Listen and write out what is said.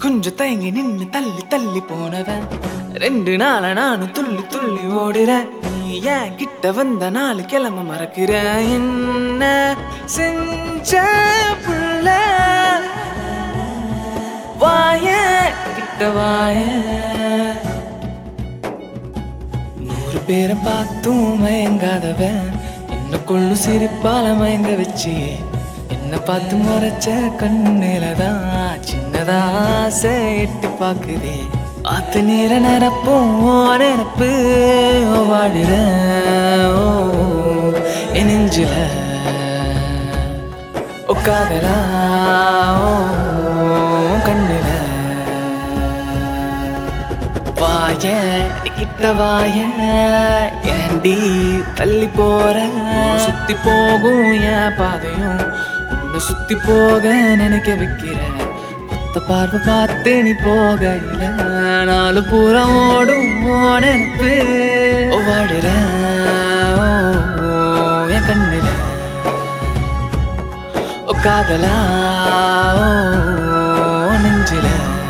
கொஞ்சம் தயங்கி நின்னு தள்ளி தள்ளி போனவன் ரெண்டு நாள நானும் துள்ளி துள்ளி ஓடுறேன் நீ ஏன் கிட்ட வந்த நாலு கிளம்ப மறக்கிற என்ன செஞ்ச புள்ள வாய கிட்ட வாய நூறு பேரை பார்த்தும் மயங்காதவன் என்ன கொள்ளு சிரிப்பால மயங்க வச்சு என்ன பார்த்து முறைச்ச கண்ணிலதான் சின்னதா ஆசை எட்டி பாக்குதே ஆத்து நீர நிரப்பும் உன் நினப்பு வாடுற ஓ என் நெஞ்சில உட்காதலா கண்ணில வாய கிட்ட வாய ஏண்டி தள்ளி போற சுத்தி போகும் என் பாதையும் உன்னை சுத்தி போக நினைக்க வைக்கிற ஒத்த பார்வை பார்த்து நீ போகையில நாலு பூரம் ஓடும் உன் நினைப்பு வாடுற ஓ, என் கண்ணில ஓ காதலா ஓ நெஞ்சில